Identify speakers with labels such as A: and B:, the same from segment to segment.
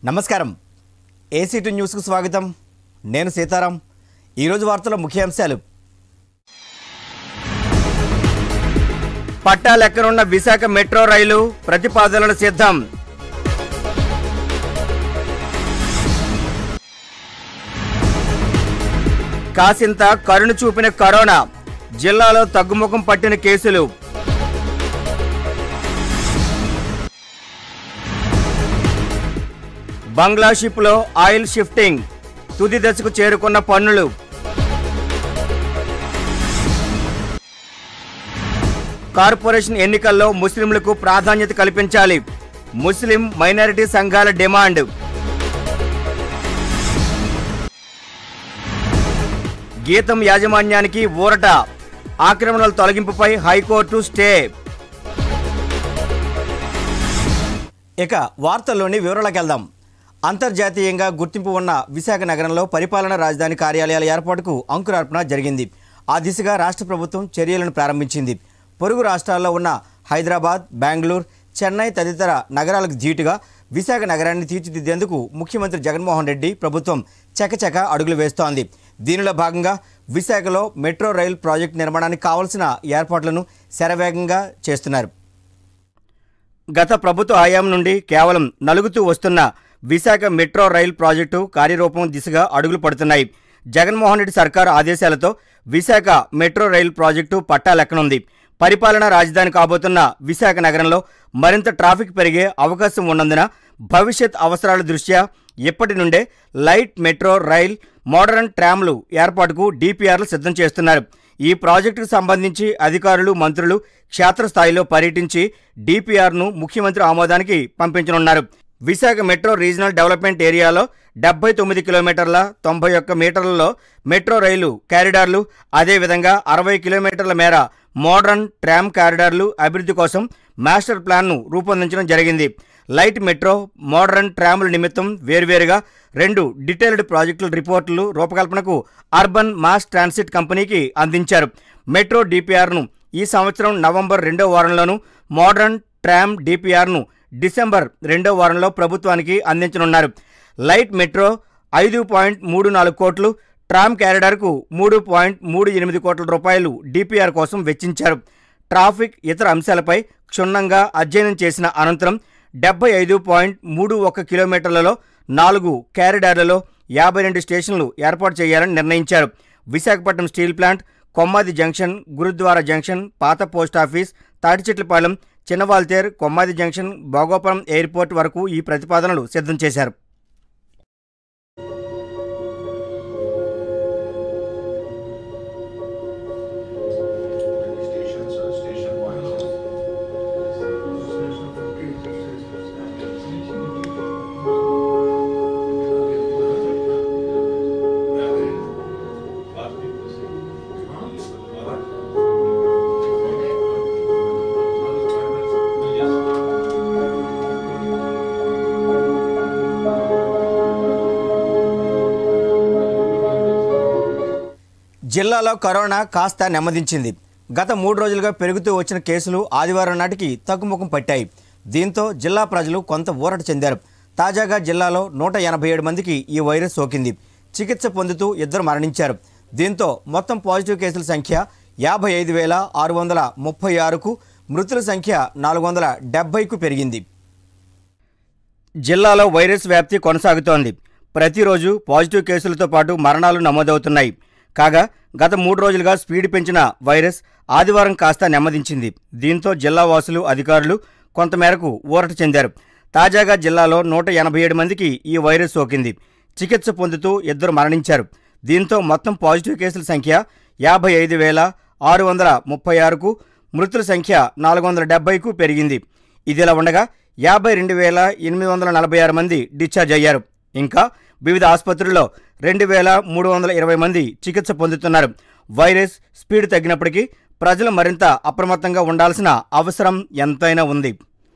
A: నమస్కారం ఏసీటీ న్యూస్కు స్వాగతం నేను సీతారాం ఈరోజు వార్తల ముఖ్యాంశాలు పట్టాలెక్కనున్న విశాఖ మెట్రో రైలు ప్రతిపాదనలు సిద్ధం కాసింత కరుణ చూపిన కరోనా జిల్లాలో తగ్గుముఖం పట్టిన కేసులు బంగ్లా షిప్లో ఆయిల్ షిఫ్టింగ్ తుది దశకు చేరుకున్న పన్నులు కార్పొరేషన్ ఎన్నికల్లో ముస్లింలకు ప్రాధాన్యత కల్పించాలి ముస్లిం మైనారిటీ సంఘాల డిమాండ్ గీతం యాజమాన్యానికి ఊరట ఆక్రమణల తొలగింపుపై హైకోర్టు స్టే ఇక వార్తల్లోని వివరాలకు వెళ్దాం అంతర్జాతీయంగా గుర్తింపు ఉన్న విశాఖ నగరంలో పరిపాలనా రాజధాని కార్యాలయాల ఏర్పాటుకు అంకురార్పణ జరిగింది ఆ దిశగా రాష్ట్ర ప్రభుత్వం చర్యలను ప్రారంభించింది పొరుగు రాష్ట్రాల్లో ఉన్న హైదరాబాద్ బెంగళూరు చెన్నై తదితర నగరాలకు ధీటుగా విశాఖ నగరాన్ని తీర్చిదిద్దేందుకు ముఖ్యమంత్రి జగన్మోహన్ రెడ్డి ప్రభుత్వం చకచక అడుగులు వేస్తోంది దీనిలో భాగంగా విశాఖలో మెట్రో రైల్ ప్రాజెక్టు నిర్మాణానికి కావాల్సిన ఏర్పాట్లను శరవేగంగా చేస్తున్నారు గత ప్రభుత్వ హయాం నుండి కేవలం నలుగుతూ వస్తున్న విశాఖ మెట్రో రైల్ ప్రాజెక్టు కార్యరూపం దిశగా అడుగులు పడుతున్నాయి జగన్మోహన్ రెడ్డి సర్కారు ఆదేశాలతో విశాఖ మెట్రో రైల్ ప్రాజెక్టు పట్టాలెక్కనుంది పరిపాలనా రాజధాని కాబోతున్న విశాఖ నగరంలో మరింత ట్రాఫిక్ పెరిగే అవకాశం ఉన్నందున భవిష్యత్ అవసరాల దృష్ట్యా ఇప్పటి నుండే లైట్ మెట్రో రైల్ మోడర్న్ ట్రామ్లు ఏర్పాటుకు డిపిఆర్లు సిద్ధం చేస్తున్నారు ఈ ప్రాజెక్టుకు సంబంధించి అధికారులు మంత్రులు క్షేత్రస్థాయిలో పర్యటించి డిపిఆర్ను ముఖ్యమంత్రి ఆమోదానికి పంపించనున్నారు విశాఖ మెట్రో రీజనల్ డెవలప్మెంట్ ఏరియాలో డెబ్బై తొమ్మిది కిలోమీటర్ల తొంభై ఒక్క మీటర్లలో మెట్రో రైలు కారిడార్లు అదేవిధంగా అరవై కిలోమీటర్ల మేర మోడర్న్ ట్రామ్ కారిడార్లు అభివృద్ధి కోసం మాస్టర్ ప్లాన్ను రూపొందించడం జరిగింది లైట్ మెట్రో మోడర్న్ ట్రాముల నిమిత్తం వేర్వేరుగా రెండు డీటెయిల్డ్ ప్రాజెక్టుల రిపోర్టులు రూపకల్పనకు అర్బన్ మాస్ ట్రాన్సిట్ కంపెనీకి అందించారు మెట్రో డిపిఆర్ను ఈ సంవత్సరం నవంబర్ రెండో వారంలోను మోడర్న్ ట్రామ్ డిపిఆర్ను డిసెంబర్ రెండో వారంలో ప్రభుత్వానికి అందించనున్నారు లైట్ మెట్రో ఐదు పాయింట్ మూడు నాలుగు కోట్లు ట్రామ్ క్యారిడార్కు మూడు పాయింట్ మూడు ఎనిమిది కోట్ల రూపాయలు డిపిఆర్ కోసం వెచ్చించారు ట్రాఫిక్ ఇతర అంశాలపై క్షుణ్ణంగా అధ్యయనం చేసిన అనంతరం డెబ్బై ఐదు పాయింట్ మూడు ఒక్క కిలోమీటర్లలో నాలుగు క్యారిడార్లలో యాభై రెండు స్టేషన్లు ఏర్పాటు చేయాలని నిర్ణయించారు Visakhapatnam steel plant Kommadi junction Gurudwara junction పాత post office Tatichetlapalem Chinnawaltair Kommadi junction Bhogapuram airport వరకు ఈ ప్రతిపాదనలు సిద్ధం చేశారు
B: Stations, uh, station one.
A: జిల్లాలో కరోనా కాస్త నెమ్మదించింది గత మూడు రోజులుగా పెరుగుతూ వచ్చిన కేసులు ఆదివారం నాటికి తగ్గుముఖం పట్టాయి దీంతో జిల్లా ప్రజలు కొంత ఊరట చెందారు తాజాగా జిల్లాలో నూట ఎనభై ఏడు మందికి ఈ వైరస్ సోకింది చికిత్స పొందుతూ ఇద్దరు మరణించారు దీంతో మొత్తం పాజిటివ్ కేసుల సంఖ్య యాభై ఐదు వేల ఆరు వందల ముప్పై ఆరుకు మృతుల సంఖ్య నాలుగు వందల డెబ్బైకు పెరిగింది జిల్లాలో వైరస్ వ్యాప్తి కొనసాగుతోంది ప్రతిరోజు పాజిటివ్ కేసులతో పాటు మరణాలు నమోదవుతున్నాయి కాగా గత మూడు రోజులుగా స్పీడ్ పెంచిన వైరస్ ఆదివారం కాస్త నెమ్మదించింది దీంతో జిల్లా వాసులు అధికారులు కొంతమేరకు ఊరట చెందారు తాజాగా జిల్లాలో నూట ఎనభై ఏడు మందికి ఈ వైరస్ సోకింది చికిత్స పొందుతూ ఇద్దరు మరణించారు దీంతో మొత్తం పాజిటివ్ కేసుల సంఖ్య యాభై ఐదు వేల ఆరు వందల ముప్పై ఆరుకు మృతుల సంఖ్య నాలుగు వందల డెబ్బైకు పెరిగింది ఇదిలా ఉండగా యాభై రెండు వేల ఎనిమిది వందల నలభై ఆరు మంది డిశ్చార్జ్ అయ్యారు ఇంకా వివిధ ఆసుపత్రుల్లో రెండు వేల మూడు వందల ఇరవై మంది చికిత్స పొందుతున్నారు వైరస్ స్పీడ్ తగ్గినప్పటికీ ప్రజలు మరింత అప్రమత్తంగా ఉండాల్సిన అవసరం ఎంతైనా ఉంది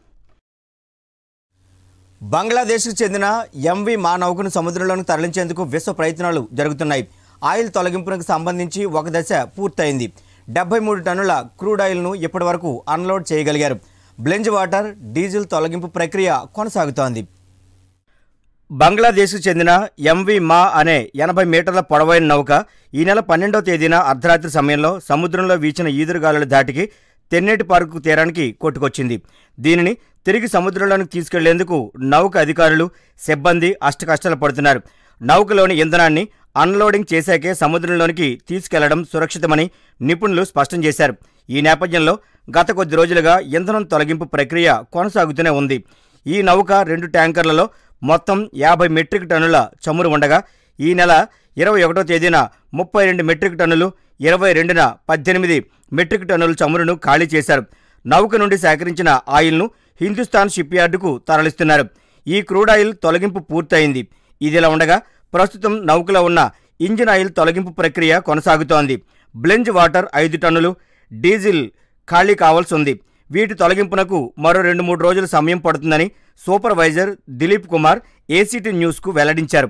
A: బంగ్లాదేశ్కు చెందిన ఎంవి మా నౌకను సముద్రంలోకి తరలించేందుకు విశ్వ ప్రయత్నాలు జరుగుతున్నాయి ఆయిల్ తొలగింపునకు సంబంధించి ఒక దశ పూర్తయింది డెబ్బై మూడు టన్నుల క్రూడ్ ఆయిల్ను ఇప్పటి వరకు అన్లోడ్ చేయగలిగారు బ్లెంజ్ వాటర్ డీజిల్ తొలగింపు ప్రక్రియ కొనసాగుతోంది బంగ్లాదేశ్కు చెందిన ఎంవి మా అనే ఎనభై మీటర్ల పొడవైన నౌక ఈ నెల పన్నెండవ తేదీన అర్ధరాత్రి సమయంలో సముద్రంలో వీచిన ఈదురుగాలుల దాటికి తెన్నేటి పార్కు తీరానికి కొట్టుకొచ్చింది దీనిని తిరిగి సముద్రంలోనికి తీసుకెళ్లేందుకు నౌక అధికారులు సిబ్బంది అష్టకష్టాలు పడుతున్నారు నౌకలోని ఇంధనాన్ని అన్లోడింగ్ చేశాకే సముద్రంలోనికి తీసుకెళ్లడం సురక్షితమని నిపుణులు స్పష్టం చేశారు ఈ నేపథ్యంలో గత కొద్ది రోజులుగా ఇంధనం తొలగింపు ప్రక్రియ కొనసాగుతూనే ఉంది ఈ నౌక రెండు ట్యాంకర్లలో మొత్తం యాభై మెట్రిక్ టన్నుల చమురు ఉండగా ఈ నెల ఇరవై ఒకటో తేదీన ముప్పై రెండు మెట్రిక్ టన్నులు ఇరవై రెండున పద్దెనిమిది మెట్రిక్ టన్నుల చమురును ఖాళీ చేశారు నౌక నుండి సేకరించిన ఆయిల్ను హిందుస్థాన్ షిప్ యార్డుకు తరలిస్తున్నారు ఈ క్రూడ్ ఆయిల్ తొలగింపు పూర్తయింది ఇదిలా ఉండగా ప్రస్తుతం నౌకలో ఉన్న ఇంజిన్ ఆయిల్ తొలగింపు ప్రక్రియ కొనసాగుతోంది బ్లెంజ్ వాటర్ ఐదు టన్నులు డీజిల్ ఖాళీ కావాల్సి ఉంది వీటి తొలగింపునకు మరో రెండు మూడు రోజుల సమయం పడుతుందని సూపర్వైజర్ దిలీప్ కుమార్ ఏసీటీ న్యూస్కు వెల్లడించారు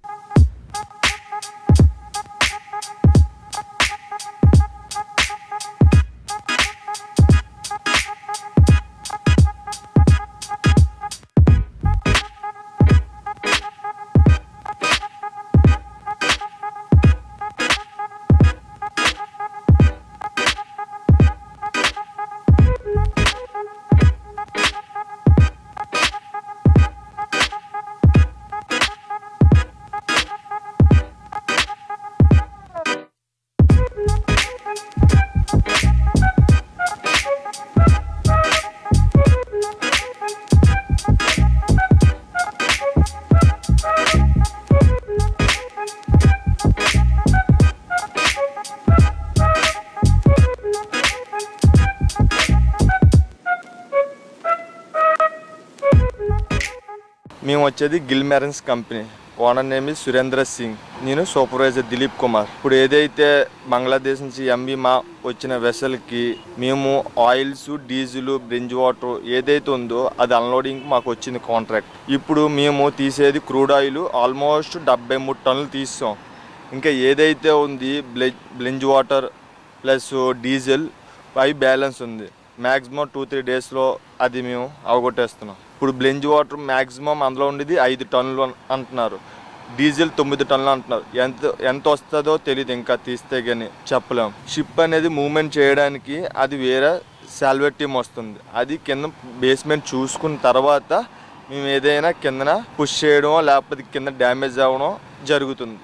C: మేము వచ్చేది గిల్ మెరన్స్ company owner name is Surendra Singh నేను సూపర్వైజర్ దిలీప్ కుమార్ ఇప్పుడు ఏదైతే బంగ్లాదేశ్ నుంచి ఎంబీ మా వచ్చిన వెసల్కి మేము ఆయిల్స్ డీజిల్ బ్రింజ్ వాటర్ ఏదైతే ఉందో అది అన్లోడింగ్ మాకు వచ్చింది కాంట్రాక్ట్ ఇప్పుడు మేము తీసేది క్రూడ్ ఆయిల్ ఆల్మోస్ట్ డెబ్బై మూడు టన్నులు తీస్తాం ఇంకా ఏదైతే ఉంది బ్లె బ్లింజ్ వాటర్ ప్లస్ డీజిల్ అవి బ్యాలెన్స్ ఉంది మ్యాక్సిమం టూ త్రీ డేస్లో అది మేము అవగొట్టేస్తున్నాం ఇప్పుడు బ్లెంజ్ వాటర్ మ్యాక్సిమం అందులో ఉండేది ఐదు టన్నులు అన్- అంటున్నారు డీజిల్ తొమ్మిది టన్నులు అంటున్నారు ఎంత ఎంత వస్తుందో తెలియదు ఇంకా తీస్తే కానీ చెప్పలేం షిప్ అనేది మూవ్మెంట్ చేయడానికి అది వేరే సాల్వేట్ టీమ్ వస్తుంది అది కింద బేస్మెంట్ చూసుకున్న తర్వాత మేము ఏదైనా కిందన పుష్ చేయడం లేకపోతే కింద డ్యామేజ్ అవ్వడం జరుగుతుంది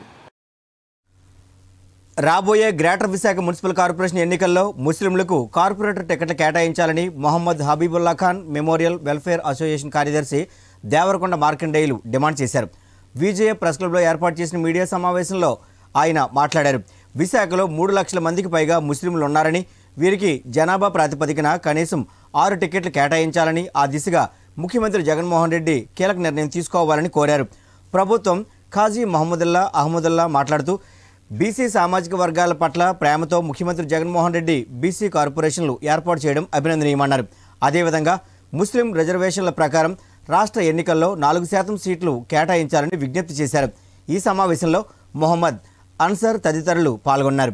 A: రాబోయే గ్రేటర్ విశాఖ మున్సిపల్ కార్పొరేషన్ ఎన్నికల్లో ముస్లింలకు కార్పొరేటర్ టికెట్లు కేటాయించాలని Mohammed Habibullah Khan memorial welfare association కార్యదర్శి దేవరకొండ మార్కండేయులు డిమాండ్ చేశారు విజయ ప్రెస్ క్లబ్లో ఏర్పాటు చేసిన మీడియా సమావేశంలో ఆయన మాట్లాడారు విశాఖలో మూడు లక్షల మందికి పైగా ముస్లింలు ఉన్నారని వీరికి జనాభా ప్రాతిపదికన కనీసం ఆరు టికెట్లు కేటాయించాలని ఆ దిశగా ముఖ్యమంత్రి జగన్మోహన్ రెడ్డి కీలక నిర్ణయం తీసుకోవాలని కోరారు ప్రభుత్వం ఖాజీ మహమ్మదుల్లా అహ్మదుల్లా మాట్లాడుతూ బీసీ సామాజిక వర్గాల పట్ల ప్రేమతో ముఖ్యమంత్రి జగన్మోహన్ రెడ్డి బీసీ కార్పొరేషన్లు ఏర్పాటు చేయడం అభినందనీయమన్నారు అదేవిధంగా ముస్లిం రిజర్వేషన్ల ప్రకారం రాష్ట్ర ఎన్నికల్లో నాలుగు శాతం సీట్లు కేటాయించాలని విజ్ఞప్తి చేశారు ఈ సమావేశంలో మొహమ్మద్ అన్సర్ తదితరులు పాల్గొన్నారు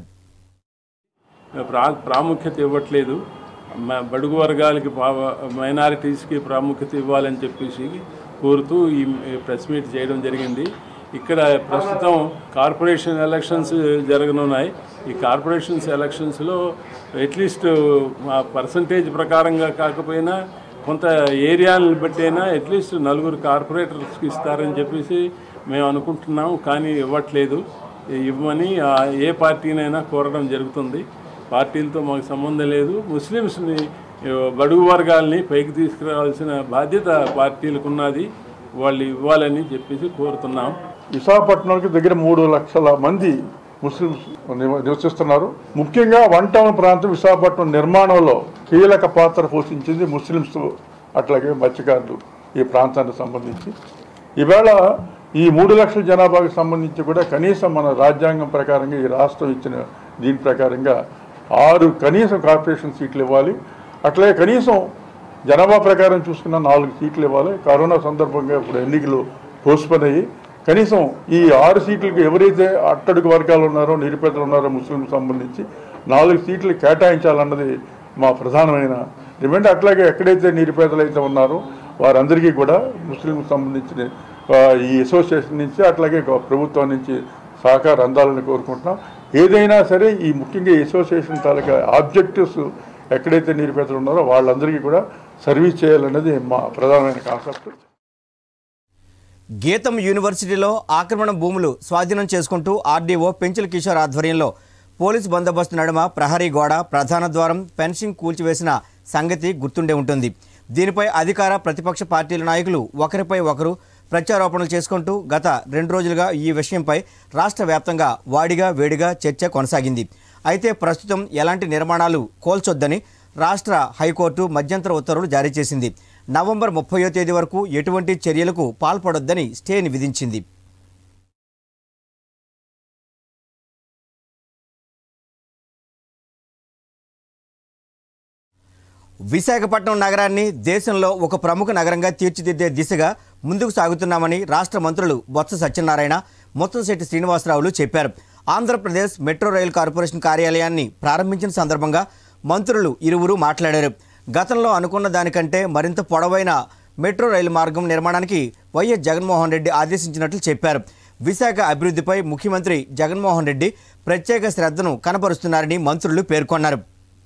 D: ప్రా ప్రాముఖ్యత ఇవ్వట్లేదు మ- బడుగు వర్గాలకి పా- మైనారిటీస్కి ప్రాముఖ్యత ఇవ్వాలని చెప్పేసి కోరుతూ ఈ ప్రెస్ మీట్ చేయడం జరిగింది ఇక్కడ ప్రస్తుతం కార్పొరేషన్ ఎలక్షన్స్ జరగనున్నాయి ఈ కార్పొరేషన్స్ ఎలక్షన్స్లో అట్లీస్ట్ మా పర్సంటేజ్ ప్రకారంగా కాకపోయినా కొంత ఏరియాలను బట్టి అయినా అట్లీస్ట్ నలుగురు కార్పొరేటర్స్కి ఇస్తారని చెప్పేసి మేము అనుకుంటున్నాం కానీ ఇవ్వట్లేదు ఇవ్వమని ఆ ఏ పార్టీనైనా కోరడం జరుగుతుంది పార్టీలతో మాకు సంబంధం లేదు ముస్లిమ్స్ని ఆ, బడుగు వర్గాల్ని పైకి తీసుకురావాల్సిన బాధ్యత పార్టీలకు ఉన్నది వాళ్ళు ఇవ్వాలని చెప్పేసి కోరుతున్నాం
E: విశాఖపట్నంకి దగ్గర మూడు లక్షల మంది ముస్లిమ్స్ నివ- నివసిస్తున్నారు ముఖ్యంగా వన్ టౌన్ ప్రాంతం విశాఖపట్నం నిర్మాణంలో కీలక పాత్ర పోషించింది ముస్లిమ్స్ అట్లాగే మత్స్యకారులు ఈ ప్రాంతానికి సంబంధించి ఈవేళ ఈ మూడు లక్షల జనాభాకు సంబంధించి కూడా కనీసం మన రాజ్యాంగం ప్రకారంగా ఈ రాష్ట్రం ఇచ్చిన దీని ప్రకారంగా ఆరు కనీసం కార్పొరేషన్ సీట్లు ఇవ్వాలి అట్లాగే కనీసం జనాభా ప్రకారం చూసుకున్న నాలుగు సీట్లు ఇవ్వాలి కరోనా సందర్భంగా ఇప్పుడు ఎన్నికలు పోస్ట్పోన్ అయ్యి కనీసం ఈ ఆరు సీట్లకు ఎవరైతే అట్టడుగు వర్గాలు ఉన్నారో నిరుపేదలు ఉన్నారో ముస్లిం సంబంధించి నాలుగు సీట్లు కేటాయించాలన్నది మా ప్రధానమైన డిమాండ్ అట్లాగే ఎక్కడైతే నిరుపేదలు అయితే ఉన్నారో వారందరికీ కూడా ముస్లిం సంబంధించిన ఆ, ఈ అసోసియేషన్ నుంచి అట్లాగే గవ- ప్రభుత్వం నుంచి సహకారం అందాలని కోరుకుంటున్నాం ఏదైనా సరే ఈ ముఖ్యంగా ఈ అసోసియేషన్ తాలూకా ఆబ్జెక్టివ్స్ ఎక్కడైతే నిరుపేదలు ఉన్నారో వాళ్ళందరికీ కూడా సర్వీస్ చేయాలన్నది మా ప్రధానమైన కాన్సెప్ట్
A: గీతం యూనివర్సిటీలో ఆక్రమణ భూములు స్వాధీనం చేసుకుంటూ ఆర్డీఓ పెంచుల కిషోర్ ఆధ్వర్యంలో పోలీసు బందోబస్తు నడుమ ప్రహరీ గోడ ప్రధాన ద్వారం ఫెన్సింగ్ కూల్చివేసిన సంగతి గుర్తుండే ఉంటుంది దీనిపై అధికార ప్రతిపక్ష పార్టీల నాయకులు ఒకరిపై ఒకరు ప్రత్యారోపణలు చేసుకుంటూ గత రెండు రోజులుగా ఈ విషయంపై రాష్ట్ర వ్యాప్తంగా వాడిగా వేడిగా చర్చ కొనసాగింది అయితే ప్రస్తుతం ఎలాంటి నిర్మాణాలు కోల్చొద్దని రాష్ట్ర హైకోర్టు మధ్యంతర ఉత్తర్వులు జారీ చేసింది నవంబర్ ముప్పయో తేదీ వరకు ఎటువంటి చర్యలకు పాల్పడొద్దని స్టేని విధించింది విశాఖపట్నం నగరాన్ని దేశంలో ఒక ప్రముఖ నగరంగా తీర్చిదిద్దే దిశగా ముందుకు సాగుతున్నామని రాష్ట్ర మంత్రులు బొత్స సత్యనారాయణ ముత్తంశెట్టి శ్రీనివాసరావులు చెప్పారు ఆంధ్రప్రదేశ్ మెట్రో రైల్ కార్పొరేషన్ కార్యాలయాన్ని ప్రారంభించిన సందర్భంగా మంత్రులు ఇరువురు మాట్లాడారు గతంలో అనుకున్న దానికంటే మరింత పొడవైన మెట్రో రైలు మార్గం నిర్మాణానికి వైఎస్ జగన్మోహన్ రెడ్డి ఆదేశించినట్లు చెప్పారు విశాఖ అభివృద్ధిపై ముఖ్యమంత్రి జగన్మోహన్ రెడ్డి ప్రత్యేక శ్రద్ధను కనపరుస్తున్నారని మంత్రులు పేర్కొన్నారు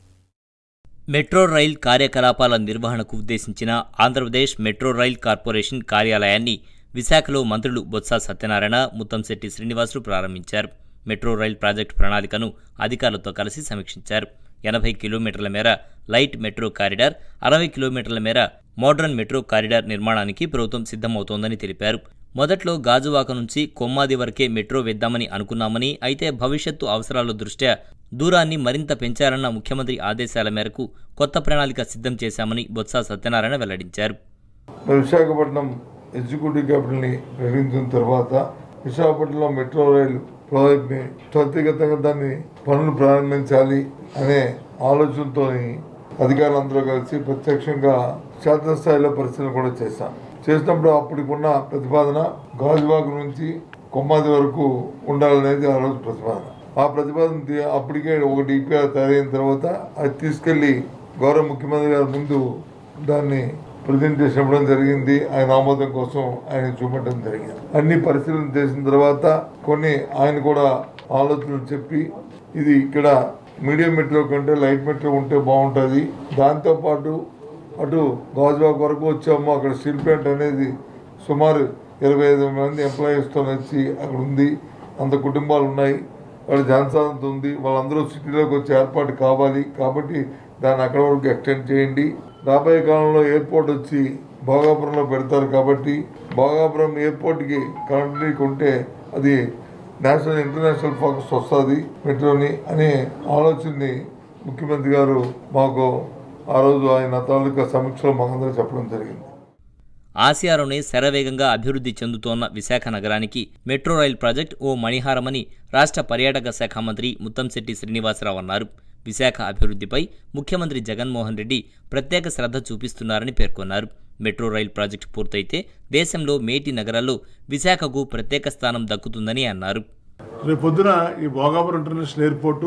F: మెట్రో రైల్ కార్యకలాపాల నిర్వహణకు ఉద్దేశించిన ఆంధ్రప్రదేశ్ మెట్రో రైల్ కార్పొరేషన్ కార్యాలయాన్ని విశాఖలో మంత్రులు బొత్స సత్యనారాయణ ముత్తంశెట్టి శ్రీనివాసులు ప్రారంభించారు మెట్రో రైల్ ప్రాజెక్టు ప్రణాళికను అధికారులతో కలిసి సమీక్షించారు ఎనభై కిలోమీటర్ల మేర లైట్ మెట్రో కారిడార్ అరవై కిలోమీటర్ల మేర మోడ్రన్ మెట్రో కారిడార్ నిర్మాణానికి ప్రభుత్వం సిద్ధమవుతోందని తెలిపారు మొదట్లో గాజువాక నుంచి కొమ్మాది వరకే మెట్రో వేద్దామని అనుకున్నామని అయితే భవిష్యత్తు అవసరాల దృష్ట్యా దూరాన్ని మరింత పెంచాలన్న ముఖ్యమంత్రి ఆదేశాల మేరకు కొత్త ప్రణాళిక సిద్ధం చేశామని బొత్స సత్యనారాయణ వెల్లడించారు
G: మరి విశాఖపట్నం ఎగ్జిక్యూటివ్ క్యాపిటల్ని ప్రకటించిన తర్వాత విశాఖపట్నంలో మెట్రో రైలు ప్రాజెక్ట్ని త్వరితగతంగా దాన్ని పనులు ప్రారంభించాలి అనే ఆలోచనతో అధికారులందరూ కలిసి ప్రత్యక్షంగా క్షేత్రస్థాయిలో పరిశీలన కూడా చేశాం చేసినప్పుడు అప్పటికున్న ప్రతిపాదన గాజువాక నుంచి కొమ్మాది వరకు ఉండాలనేది ఆ రోజు ప్రతిపాదన ఆ ప్రతిపాదన తీ- అప్పటికే ఒక డిపిఆర్ తయారైన తర్వాత అది తీసుకెళ్లి గౌరవ ముఖ్యమంత్రి గారి ముందు దాన్ని ప్రజెంటేషన్ ఇవ్వడం జరిగింది ఆయన ఆమోదం కోసం ఆయన చూపెట్టడం జరిగింది అన్ని పరిశీలన చేసిన తర్వాత కొన్ని ఆయన కూడా ఆలోచనలు చెప్పి ఇది ఇక్కడ మీడియం మెట్రో కంటే లైట్ మెట్రో ఉంటే బాగుంటుంది దాంతోపాటు అటు గాజువాక్ వరకు వచ్చాము అక్కడ స్టీల్ ప్లాంట్ అనేది సుమారు ఇరవై ఐదు మంది ఎంప్లాయీస్తో వచ్చి అక్కడ ఉంది అంత కుటుంబాలు ఉన్నాయి వాళ్ళ జనసాధనత ఉంది వాళ్ళందరూ సిటీలోకి వచ్చి ఏర్పాటు కావాలి కాబట్టి దాన్ని అక్కడ వరకు ఎక్స్టెండ్ చేయండి రాబోయే కాలంలో ఎయిర్పోర్ట్ వచ్చి భోగాపురంలో పెడతారు కాబట్టి భోగాపురం ఎయిర్పోర్ట్కి కనెక్టివిటీ ఉంటే అది నేషనల్ ఇంటర్నేషనల్ ఫోకస్ వస్తుంది మెట్రోని అనే ఆలోచనని ముఖ్యమంత్రి గారు మాకు ఆ రోజు ఆయన తాలూకా సమీక్షలో మాకందరూ చెప్పడం జరిగింది
F: ఆసియాలోనే శరవేగంగా అభివృద్ధి చెందుతోన్న విశాఖ నగరానికి మెట్రో రైల్ ప్రాజెక్ట్ ఓ మణిహారమని రాష్ట్ర పర్యాటక శాఖ మంత్రి ముత్తంశెట్టి శ్రీనివాసరావు అన్నారు విశాఖ అభివృద్ధిపై ముఖ్యమంత్రి జగన్మోహన్ రెడ్డి ప్రత్యేక శ్రద్ధ చూపిస్తున్నారని పేర్కొన్నారు మెట్రో రైల్ ప్రాజెక్టు పూర్తయితే దేశంలో మేటి నగరాల్లో విశాఖకు ప్రత్యేక స్థానం దక్కుతుందని అన్నారు
H: రేపు పొద్దున ఈ భోగాపురం ఇంటర్నేషనల్ ఎయిర్పోర్టు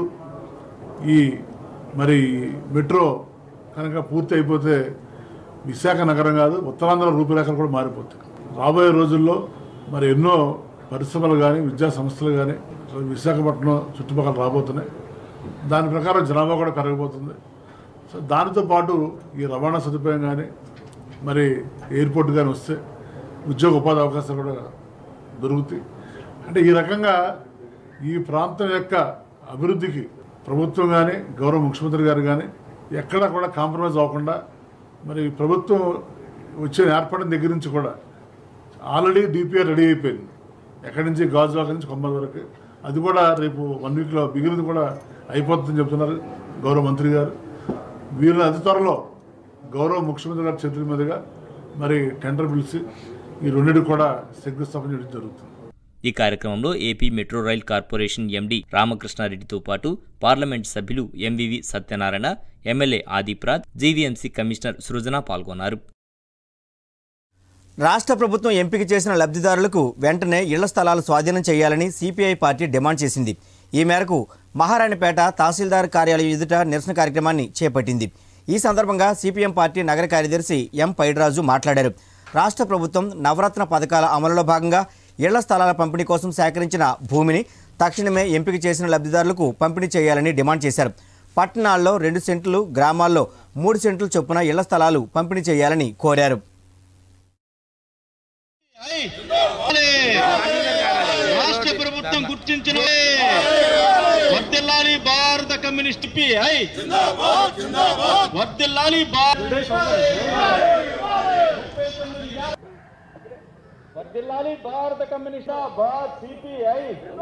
H: ఈ మరి మెట్రో కనుక పూర్తి అయిపోతే విశాఖ నగరం కాదు ఉత్తరాంధ్ర రూపురేఖలు కూడా మారిపోతాయి రాబోయే రోజుల్లో మరి ఎన్నో పరిశ్రమలు కానీ విద్యా సంస్థలు కానీ విశాఖపట్నం చుట్టుపక్కల రాబోతున్నాయి దాని ప్రకారం జనాభా కూడా పెరగబోతుంది సో దానితో పాటు ఈ రవాణా సదుపాయం కానీ మరి ఎయిర్పోర్ట్ కానీ వస్తే ఉద్యోగ ఉపాధి అవకాశాలు కూడా దొరుకుతాయి అంటే ఈ రకంగా ఈ ప్రాంతం యొక్క అభివృద్ధికి ప్రభుత్వం కానీ గౌరవ ముఖ్యమంత్రి గారు కానీ ఎక్కడా కూడా కాంప్రమైజ్ అవ్వకుండా మరి ప్రభుత్వం వచ్చే ఏర్పడిన దగ్గర నుంచి కూడా ఆల్రెడీ డిపిఆర్ రెడీ అయిపోయింది ఎక్కడి నుంచి గాజువాక నుంచి కొమ్మల వరకు అది కూడా రేపు వన్ వీక్లో మిగిలింది కూడా అయిపోతుందని చెప్తున్నారు గౌరవ మంత్రి గారు వీళ్ళు అతి త్వరలో గౌరవ ముఖ్యమంత్రి గారి చేతుల మీదుగా మరి టెండర్ పిలిచి ఈ రెండింటికి కూడా శంకుస్థాపన చేయడం జరుగుతుంది
F: ఈ కార్యక్రమంలో AP metro rail corporation MD రామకృష్ణారెడ్డితో పాటు పార్లమెంట్ సభ్యులు MVV Satyanarayana MLA Adipraj GVMC commissioner Srujana పాల్గొన్నారు
A: రాష్ట్ర ప్రభుత్వం ఎంపిక చేసిన లబ్ధిదారులకు వెంటనే ఇళ్ల స్థలాలు స్వాధీనం చేయాలని సిపిఐ పార్టీ డిమాండ్ చేసింది ఈ మేరకు మహారాణిపేట తహసీల్దార్ కార్యాలయం ఎదుట నిరసన కార్యక్రమాన్ని చేపట్టింది ఈ సందర్భంగా సిపిఎం పార్టీ నగర కార్యదర్శి ఎం పైడిరాజు మాట్లాడారు రాష్ట్ర ప్రభుత్వం నవరత్న పథకాల అమలులో భాగంగా ఇళ్ల స్థలాల పంపిణీ కోసం సేకరించిన భూమిని తక్షణమే ఎంపిక చేసిన లబ్ధిదారులకు పంపిణీ చేయాలని డిమాండ్ చేశారు పట్టణాల్లో రెండు సెంట్లు గ్రామాల్లో మూడు సెంట్లు చొప్పున ఇళ్ల స్థలాలు పంపిణీ చేయాలని కోరారు
I: రాష్ట్ర ప్రభుత్వం గుర్తించిన వర్దిల్లాలి భారత కమ్యూనిస్ట్ పిఐ వర్దిల్లాలి వర్దిల్లాలి భారత కమ్యూనిస్ట్ భారత్ సిపిఐ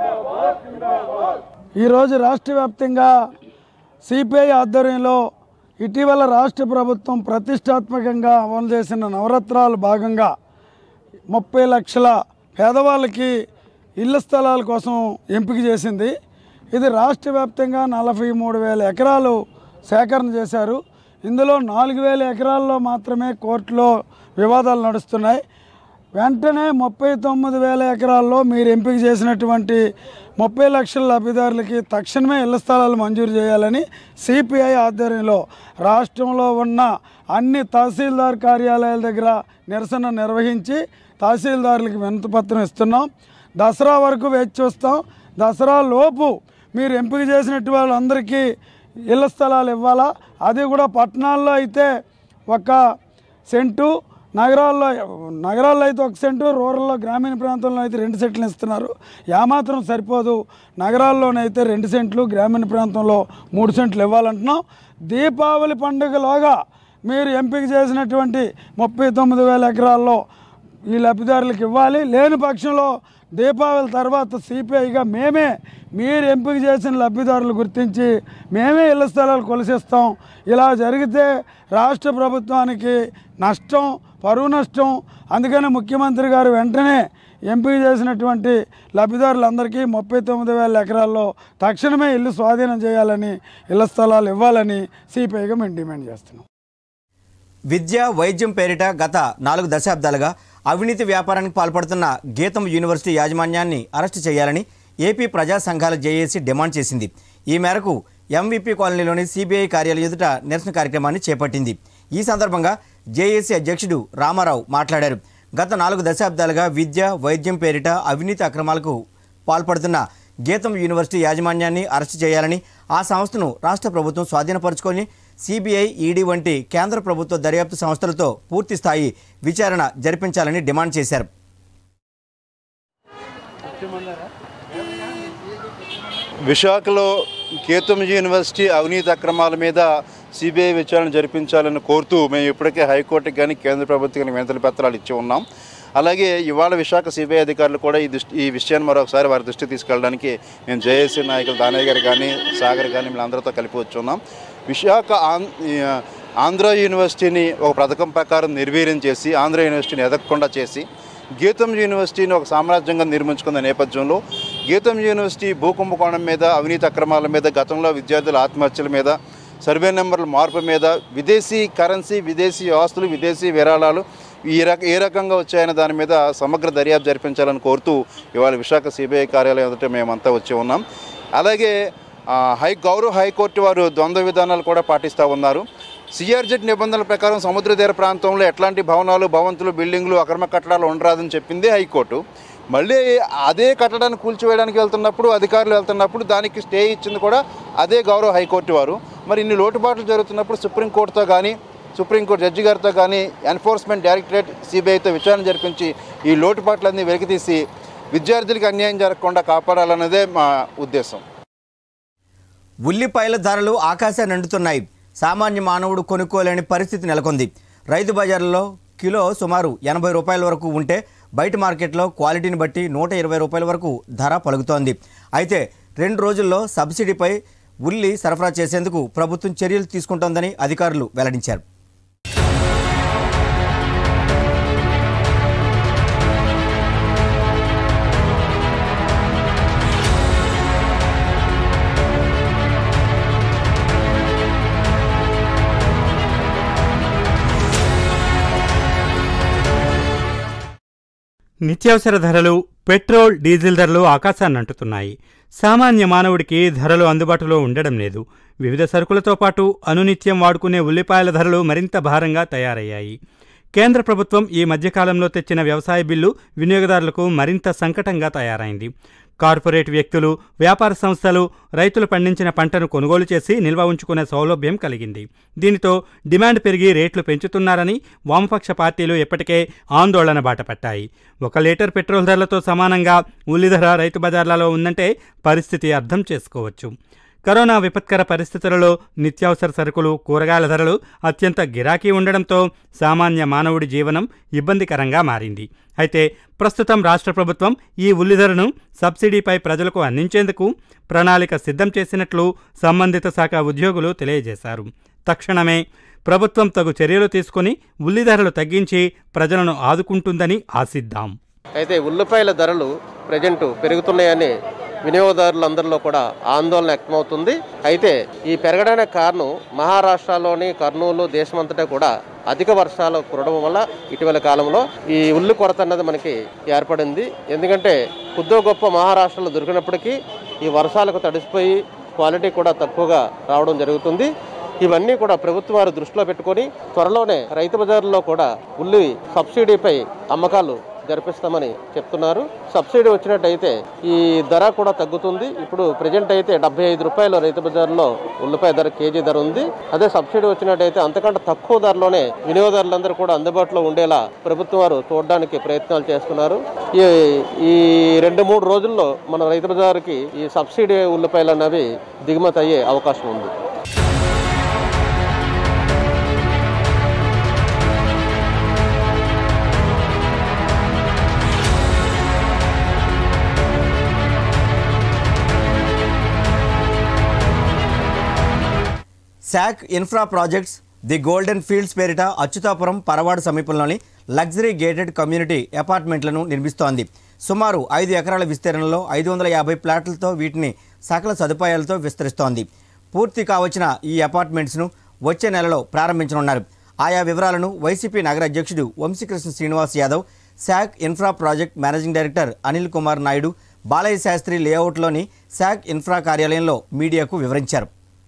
J: ఈరోజు రాష్ట్ర వ్యాప్తంగా సిపిఐ ఆధ్వర్యంలో ఇటీవల రాష్ట్ర ప్రభుత్వం ప్రతిష్టాత్మకంగా అమలు చేసిన నవరత్నాలు భాగంగా ముప్పై లక్షల పేదవాళ్ళకి ఇళ్ల స్థలాల కోసం ఎంపిక చేసింది ఇది రాష్ట్ర వ్యాప్తంగా నలభై మూడు వేల ఎకరాలు సేకరణ చేశారు ఇందులో నాలుగు వేల ఎకరాల్లో మాత్రమే కోర్టులో వివాదాలు నడుస్తున్నాయి వెంటనే ముప్పై తొమ్మిది వేల ఎకరాల్లో మీరు ఎంపిక చేసినటువంటి ముప్పై లక్షల లబ్ధిదారులకి తక్షణమే ఇళ్ల స్థలాలు మంజూరు చేయాలని సిపిఐ ఆధ్వర్యంలో రాష్ట్రంలో ఉన్న అన్ని తహసీల్దార్ కార్యాలయాల దగ్గర నిరసన నిర్వహించి తహసీల్దారులకి వినతిపత్రం ఇస్తున్నాం దసరా వరకు వేచి చూస్తాం దసరా లోపు మీరు ఎంపిక చేసినట్టు వాళ్ళందరికీ ఇళ్ల స్థలాలు ఇవ్వాలా అది కూడా పట్టణాల్లో అయితే ఒక సెంటు నగరాల్లో నగరాల్లో అయితే ఒక సెంటు రూరల్లో గ్రామీణ ప్రాంతంలో అయితే రెండు సెంట్లు ఇస్తున్నారు ఏమాత్రం సరిపోదు నగరాల్లోనైతే రెండు సెంట్లు గ్రామీణ ప్రాంతంలో మూడు సెంట్లు ఇవ్వాలంటున్నాం దీపావళి పండుగలోగా మీరు ఎంపిక చేసినటువంటి ముప్పై తొమ్మిది వేల ఎకరాల్లో ఈ లబ్ధిదారులకు ఇవ్వాలి లేని పక్షంలో దీపావళి తర్వాత సిపిఐగా మేమే మీరు ఎంపిక చేసిన లబ్ధిదారులు గుర్తించి మేమే ఇళ్ల స్థలాలు కొలిసిస్తాం ఇలా జరిగితే రాష్ట్ర ప్రభుత్వానికి నష్టం పరువు నష్టం అందుకని ముఖ్యమంత్రి గారు వెంటనే ఎంపిక చేసినటువంటి లబ్ధిదారులందరికీ ముప్పై తొమ్మిది వేల ఎకరాల్లో తక్షణమే ఇల్లు స్వాధీనం చేయాలని ఇళ్ల స్థలాలు ఇవ్వాలని సిపిఐగా మేము డిమాండ్ చేస్తున్నాం
A: విద్య వైద్యం పేరిట గత నాలుగు దశాబ్దాలుగా అవినీతి వ్యాపారానికి పాల్పడుతున్న గీతం యూనివర్సిటీ యాజమాన్యాన్ని అరెస్టు చేయాలని ఏపీ ప్రజా సంఘాల జేఏసీ డిమాండ్ చేసింది ఈ మేరకు ఎంవీపీ కాలనీలోని సిబిఐ కార్యాలయం ఎదుట నిరసన కార్యక్రమాన్ని చేపట్టింది ఈ సందర్భంగా జేఏసీ అధ్యక్షుడు రామారావు మాట్లాడారు గత నాలుగు దశాబ్దాలుగా విద్య వైద్యం పేరిట అవినీతి అక్రమాలకు పాల్పడుతున్న గీతం యూనివర్సిటీ యాజమాన్యాన్ని అరెస్టు చేయాలని ఆ సంస్థను రాష్ట్ర ప్రభుత్వం స్వాధీనపరుచుకొని సిబిఐ ఈడీ వంటి కేంద్ర ప్రభుత్వ దర్యాప్తు సంస్థలతో పూర్తి స్థాయి విచారణ జరిపించాలని డిమాండ్ చేశారు
K: విశాఖలో కేతం యూనివర్సిటీ అవినీతి అక్రమాల మీద సిబిఐ విచారణ జరిపించాలని కోరుతూ మేము ఇప్పటికే హైకోర్టుకి కానీ కేంద్ర ప్రభుత్వానికి వినతుల పత్రాలు ఇచ్చి ఉన్నాం అలాగే ఇవాళ విశాఖ సిబిఐ అధికారులు కూడా ఈ దృష్టి ఈ విషయాన్ని మరొకసారి వారి దృష్టికి తీసుకెళ్ళడానికి మేము జేఏసీ నాయకులు దానయ్య గారు కానీ సాగర్ కానీ వీళ్ళందరితో కలిపి వచ్చి ఉన్నాం విశాఖ ఆం ఈ, ఆంధ్ర యూనివర్సిటీని ఒక పథకం ప్రకారం నిర్వీర్యం చేసి ఆంధ్ర యూనివర్సిటీని ఎదగకుండా చేసి గీతం యూనివర్సిటీని ఒక సామ్రాజ్యంగా నిర్మించుకున్న నేపథ్యంలో గీతం యూనివర్సిటీ భూకుంభకోణం మీద అవినీతి అక్రమాల మీద గతంలో విద్యార్థుల ఆత్మహత్యల మీద సర్వే నెంబర్ల మార్పు మీద విదేశీ కరెన్సీ విదేశీ ఆస్తులు విదేశీ విరాళాలు ఈ రక ఏ రకంగా వచ్చాయనే దాని మీద సమగ్ర దర్యాప్తు జరిపించాలని కోరుతూ ఇవాళ విశాఖ సిబిఐ కార్యాలయం ఎదుట మేమంతా వచ్చి ఉన్నాం అలాగే ఆ, హై గౌరవ హైకోర్టు వారు ద్వంద్వ విధానాలు కూడా పాటిస్తూ ఉన్నారు సిఆర్జెడ్ నిబంధనల ప్రకారం సముద్ర తీర ప్రాంతంలో ఎట్లాంటి భవనాలు భవంతులు బిల్డింగ్లు అక్రమ కట్టడాలు ఉండరాదని చెప్పింది హైకోర్టు మళ్ళీ అదే కట్టడాన్ని కూల్చివేయడానికి వెళ్తున్నప్పుడు అధికారులు వెళ్తున్నప్పుడు దానికి స్టే ఇచ్చింది కూడా అదే గౌరవ హైకోర్టు వారు మరి ఇన్ని లోటుపాట్లు జరుగుతున్నప్పుడు సుప్రీంకోర్టుతో కానీ సుప్రీంకోర్టు జడ్జి గారితో కానీ ఎన్ఫోర్స్మెంట్ డైరెక్టరేట్ సిబిఐతో విచారణ జరిపించి ఈ లోటుపాట్లన్నీ వెలికితీసి విద్యార్థులకు అన్యాయం జరగకుండా కాపాడాలన్నదే మా ఉద్దేశం
A: ఉల్లిపాయల ధరలు ఆకాశాన్ని అంటుతున్నాయి సామాన్య మానవుడు కొనుక్కోలేని పరిస్థితి నెలకొంది రైతు బజార్లలో కిలో సుమారు ఎనభై రూపాయల వరకు ఉంటే బయట మార్కెట్లో క్వాలిటీని బట్టి నూట ఇరవై రూపాయల వరకు ధర పలుకుతోంది అయితే రెండు రోజుల్లో సబ్సిడీపై ఉల్లి సరఫరా చేసేందుకు ప్రభుత్వం చర్యలు తీసుకుంటోందని అధికారులు వెల్లడించారు
L: నిత్యావసర ధరలు పెట్రోల్ డీజిల్ ధరలు ఆకాశాన్ని అంటుతున్నాయి సామాన్య మానవుడికి ధరలు అందుబాటులో ఉండడం లేదు వివిధ సరుకులతో పాటు అనునిత్యం వాడుకునే ఉల్లిపాయల ధరలు మరింత భారంగా తయారయ్యాయి కేంద్ర ప్రభుత్వం ఈ మధ్యకాలంలో తెచ్చిన వ్యవసాయ బిల్లు వినియోగదారులకు మరింత సంకటంగా తయారైంది కార్పొరేట్ వ్యక్తులు వ్యాపార సంస్థలు రైతులు పండించిన పంటను కొనుగోలు చేసి నిల్వ ఉంచుకునే సౌలభ్యం కలిగింది దీనితో డిమాండ్ పెరిగి రేట్లు పెంచుతున్నారని వామపక్ష పార్టీలు ఇప్పటికే ఆందోళన బాటపట్టాయి ఒక లీటర్ పెట్రోల్ ధరలతో సమానంగా ఉల్లి ధర రైతు బజార్లలో ఉందంటే పరిస్థితి అర్థం చేసుకోవచ్చు కరోనా విపత్కర పరిస్థితులలో నిత్యావసర సరుకులు కూరగాయల ధరలు అత్యంత గిరాకీ ఉండడంతో సామాన్య మానవుడి జీవనం ఇబ్బందికరంగా మారింది అయితే ప్రస్తుతం రాష్ట్ర ప్రభుత్వం ఈ ఉల్లి ధరను సబ్సిడీపై ప్రజలకు అందించేందుకు ప్రణాళిక సిద్ధం చేసినట్లు సంబంధిత శాఖ ఉద్యోగులు తెలియజేశారు తక్షణమే ప్రభుత్వం తగు చర్యలు తీసుకుని ఉల్లి ధరలు తగ్గించి ప్రజలను ఆదుకుంటుందని ఆశిద్దాం
M: అయితే ఉల్లిపాయల ధరలు ప్రజెంట్ పెరుగుతున్నాయని వినియోగదారులందరిలో కూడా ఆందోళన వ్యక్తమవుతుంది అయితే ఈ పెరగడానికి కారణం మహారాష్ట్రలోని కర్నూలు దేశమంతటా కూడా అధిక వర్షాలు కురవడం వల్ల ఇటీవల కాలంలో ఈ ఉల్లి కొరత అన్నది మనకి ఏర్పడింది ఎందుకంటే కొద్దో గొప్ప మహారాష్ట్రలో దొరికినప్పటికీ ఈ వర్షాలకు తడిసిపోయి క్వాలిటీ కూడా తక్కువగా రావడం జరుగుతుంది ఇవన్నీ కూడా ప్రభుత్వం వారు దృష్టిలో పెట్టుకొని త్వరలోనే రైతు బజార్లో కూడా ఉల్లి సబ్సిడీపై అమ్మకాలు జరిపిస్తామని చెప్తున్నారు సబ్సిడీ వచ్చినట్టయితే ఈ ధర కూడా తగ్గుతుంది ఇప్పుడు ప్రజెంట్ అయితే డెబ్బై ఐదు రూపాయలు రైతు బజార్లో ఉల్లిపాయ ధర కేజీ ధర ఉంది అదే సబ్సిడీ వచ్చినట్టయితే అంతకంటే తక్కువ ధరలోనే వినియోగదారులందరూ కూడా అందుబాటులో ఉండేలా ప్రభుత్వం వారు చూడడానికి ప్రయత్నాలు చేస్తున్నారు ఈ ఈ రెండు మూడు రోజుల్లో మన రైతు బజార్కి ఈ సబ్సిడీ ఉల్లిపాయలు అనేవి దిగుమతి అయ్యే అవకాశం ఉంది
A: SAK infra projects the golden fields పేరిట అచ్యుతాపురం పరవాడు సమీపంలోని లగ్జరీ గేటెడ్ కమ్యూనిటీ అపార్ట్మెంట్లను నిర్మిస్తోంది సుమారు ఐదు ఎకరాల విస్తీర్ణంలో ఐదు వందల యాభై ప్లాట్లతో వీటిని సకల సదుపాయాలతో విస్తరిస్తోంది పూర్తి కావచ్చిన ఈ అపార్ట్మెంట్స్ను వచ్చే నెలలో ప్రారంభించనున్నారు ఆయా వివరాలను వైసీపీ నగర అధ్యక్షుడు Vamsikrishna Srinivas Yadav SAK infra project managing director Anil Kumar Naidu Balayya Sastri లేఅవుట్లోని శాక్ ఇన్ఫ్రా కార్యాలయంలో మీడియాకు వివరించారు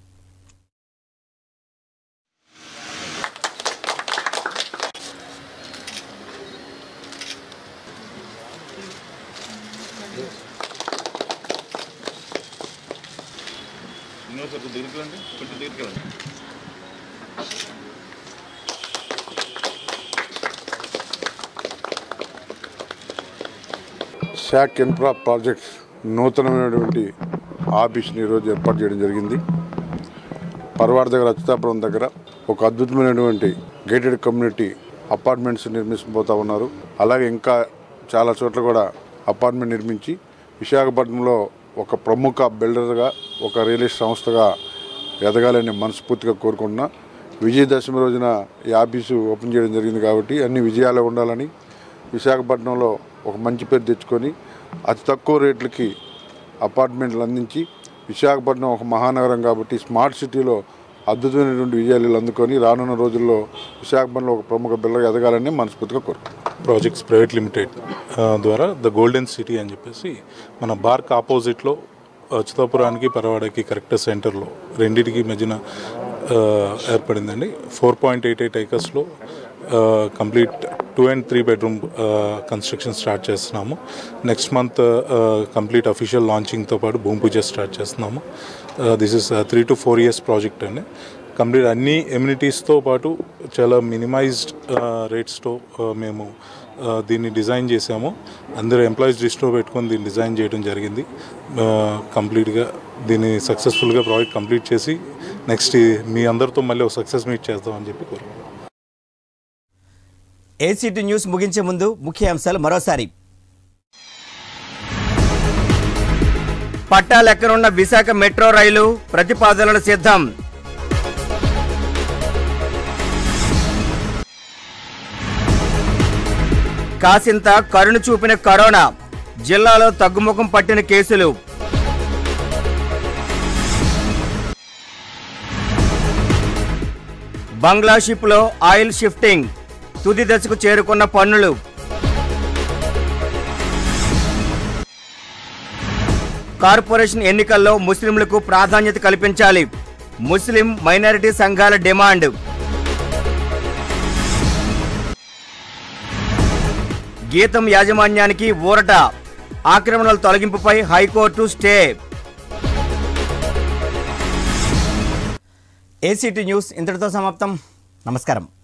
E: శాక్ ఇన్ఫ్రా ప్రాజెక్ట్స్ నూతనమైనటువంటి ఆఫీస్ని ఈరోజు ఏర్పాటు చేయడం జరిగింది పర్వాడ దగ్గర అచ్యుతాపురం దగ్గర ఒక అద్భుతమైనటువంటి గేటెడ్ కమ్యూనిటీ అపార్ట్మెంట్స్ నిర్మించబోతా ఉన్నారు అలాగే ఇంకా చాలా చోట్ల కూడా అపార్ట్మెంట్ నిర్మించి విశాఖపట్నంలో ఒక ప్రముఖ బిల్డర్గా ఒక రియల్ ఎస్టేట్ సంస్థగా ఎదగాలని మనస్ఫూర్తిగా కోరుకుంటున్నా విజయదశమి రోజున ఈ ఆఫీసు ఓపెన్ చేయడం జరిగింది కాబట్టి అన్ని విజయాలు ఉండాలని విశాఖపట్నంలో ఒక మంచి పేరు తెచ్చుకొని అతి తక్కువ రేట్లకి అపార్ట్మెంట్లు అందించి విశాఖపట్నం ఒక మహానగరం కాబట్టి స్మార్ట్ సిటీలో అద్భుతమైనటువంటి విజయాలు అందుకొని రానున్న రోజుల్లో విశాఖపట్నంలో ఒక ప్రముఖ బిల్డర్ ఎదగాలని మనస్ఫూర్తిగా కోరుకుంటున్నాను
N: ప్రాజెక్ట్స్ ప్రైవేట్ లిమిటెడ్ ఆ, ద్వారా ద గోల్డెన్ సిటీ అని చెప్పేసి మన బార్క్ ఆపోజిట్లో అచ్యుతాపురానికి పరవాడకి కరెక్ట్ సెంటర్లో రెండింటికి మధ్యన ఆ, ఏర్పడిందండి ఫోర్ పాయింట్ ఎయిట్ ఎయిట్ ఏకర్స్లో complete two and three bedroom construction start చేస్తున్నాము నెక్స్ట్ మంత్ కంప్లీట్ అఫీషియల్ లాంచింగ్తో పాటు భూమి పూజ స్టార్ట్ చేస్తున్నాము this is three to four years project అండి కంప్లీట్ అన్ని ఎమ్యూనిటీస్తో పాటు చాలా మినిమైజ్డ్ రేట్స్తో మేము ఆ, దీన్ని డిజైన్ చేసాము అందరూ ఎంప్లాయీస్ దృష్టిలో పెట్టుకొని దీన్ని డిజైన్ చేయడం జరిగింది ఆ, కంప్లీట్గా దీన్ని సక్సెస్ఫుల్గా ప్రాజెక్ట్ కంప్లీట్ చేసి నెక్స్ట్ మీ అందరితో మళ్ళీ ఒక సక్సెస్ మీట్ చేద్దామని చెప్పి కోరుకుంటున్నాను
A: ఏసీటీ న్యూస్ ముగించే ముందు ముఖ్య అంశాలు మరోసారి పట్టా లెక్కనున్న విశాఖ మెట్రో రైలు ప్రతిపాదనలు సిద్ధం కాసింత కరుణ చూపిన కరోనా జిల్లాలో తగ్గుముఖం పట్టిన కేసులు బంగ్లా షిప్లో ఆయిల్ షిఫ్టింగ్ తుది దశకు చేరుకున్న పన్నులు కార్పొరేషన్ ఎన్నికల్లో ముస్లింలకు ప్రాధాన్యత కల్పించాలి ముస్లిం మైనారిటీ సంఘాల డిమాండ్ గీతం యాజమాన్యానికి ఊరట ఆక్రమణల తొలగింపుపై హైకోర్టు స్టే ఏసీటీ న్యూస్ ఇంతటితో సమాప్తం నమస్కారం